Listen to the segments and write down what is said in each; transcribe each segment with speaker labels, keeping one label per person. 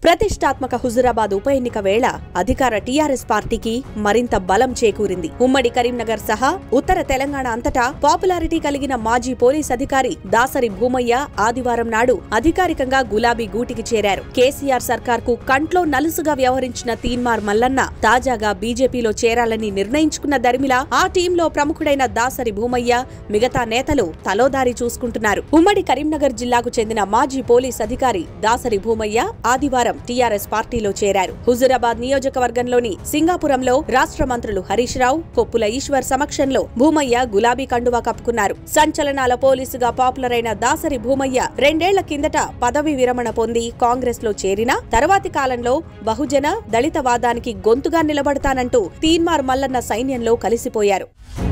Speaker 1: ప్రతిష్టాత్మక హుజురాబాద్ ఉప ఎన్నిక వేళ అధికార టీఆర్ఎస్ పార్టీకి మరింత బలం చేకూరింది ఉమ్మడి కరీంనగర్ సహా ఉత్తర తెలంగాణ అంతటా పాపులారిటీ కలిగిన మాజీ పోలీస్ అధికారి దాసరి భూమయ్య ఆదివారం నాడు అధికారికంగా గులాబీ గూటికి చేరారు కేసీఆర్ సర్కార్ కు కంట్లో నలుసుగా వ్యవహరించిన తీన్మార్ మల్లన్న తాజాగా బీజేపీలో చేరాలని నిర్ణయించుకున్న దరిమిల ఆ టీంలో ప్రముఖుడైన దాసరి భూమయ్య మిగతా నేతలు తలోదారి చూసుకుంటున్నారు ఉమ్మడి కరీంనగర్ జిల్లాకు చెందిన మాజీ పోలీస్ అధికారి దాసరి భూమయ్య ఆదివారం టీఆర్ఎస్ పార్టీలో చేరారు హుజురాబాద్ నియోజకవర్గంలోని సింగాపురంలో రాష్ట్ర మంత్రులు హరీష్ రావు కొప్పుల ఈశ్వర్ సమక్షంలో భూమయ్య గులాబీ కండువా కప్పుకున్నారు సంచలనాల పోలీసుగా పాపులర్ అయిన దాసరి భూమయ్య రెండేళ్ల కిందట పదవి విరమణ పొంది కాంగ్రెస్ లో చేరినా తర్వాతి కాలంలో బహుజన దళిత వాదానికి గొంతుగా నిలబడతానంటూ తీన్మార్ మల్లన్న సైన్యంలో కలిసిపోయారు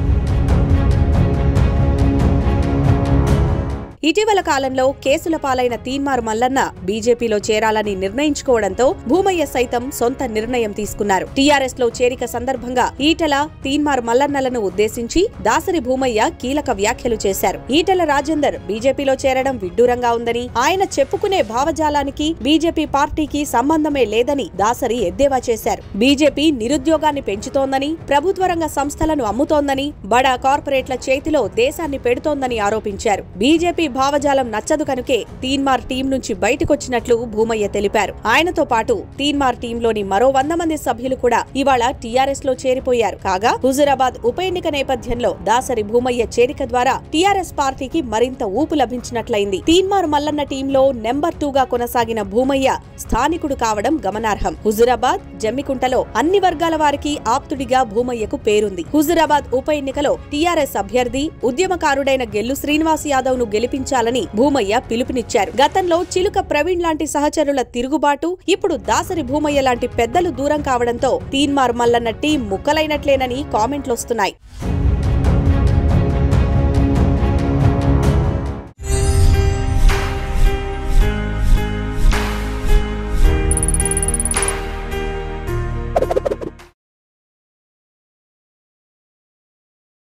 Speaker 1: ఇటీవల కాలంలో కేసుల పాలైన తీన్మార్ మల్లన్న బీజేపీలో చేరాలని నిర్ణయించుకోవడంతో భూమయ్య సైతం సొంత నిర్ణయం తీసుకున్నారు టీఆర్ఎస్ లో చేరిక సందర్భంగా ఈటల తీన్మార్ మల్లన్నలను ఉద్దేశించి దాసరి భూమయ్య కీలక వ్యాఖ్యలు చేశారు ఈటల రాజేందర్ బీజేపీలో చేరడం విడ్డూరంగా ఉందని ఆయన చెప్పుకునే భావజాలానికి బీజేపీ పార్టీకి సంబంధమే లేదని దాసరి ఎద్దేవా చేశారు బీజేపీ నిరుద్యోగాన్ని పెంచుతోందని ప్రభుత్వ రంగ సంస్థలను అమ్ముతోందని బడా కార్పొరేట్ల చేతిలో దేశాన్ని పెడుతోందని ఆరోపించారు బీజేపీ భావజాలం నచ్చదు కనుకే తీన్మార్ టీం నుంచి బయటకొచ్చినట్లు భూమయ్య తెలిపారు ఆయనతో పాటు తీన్మార్ టీంలోని మరో వంద మంది సభ్యులు కూడా ఇవాళ టీఆర్ఎస్ లో చేరిపోయారు కాగా హుజురాబాద్ ఉప ఎన్నిక నేపథ్యంలో దాసరి భూమయ్య చేరిక ద్వారా టీఆర్ఎస్ పార్టీకి మరింత ఊపు లభించినట్లయింది తీన్మార్ మల్లన్న టీంలో నెంబర్ టూ గా కొనసాగిన భూమయ్య స్థానికుడు కావడం గమనార్హం హుజురాబాద్ జమ్మికుంటలో అన్ని వర్గాల వారికి ఆప్తుడిగా భూమయ్యకు పేరుంది హుజురాబాద్ ఉప ఎన్నికలో టీఆర్ఎస్ అభ్యర్థి ఉద్యమకారుడైన గెల్లు శ్రీనివాస్ యాదవ్ ను గెలిపించాలని భూమయ్య పిలుపునిచ్చారు గతంలో చిలుక ప్రవీణ్ లాంటి సహచరుల తిరుగుబాటు ఇప్పుడు దాసరి భూమయ్య లాంటి పెద్దలు దూరం కావడంతో తీన్మార్ మల్లన్న టీం ముక్కలైనట్లేనని కామెంట్లొస్తున్నాయి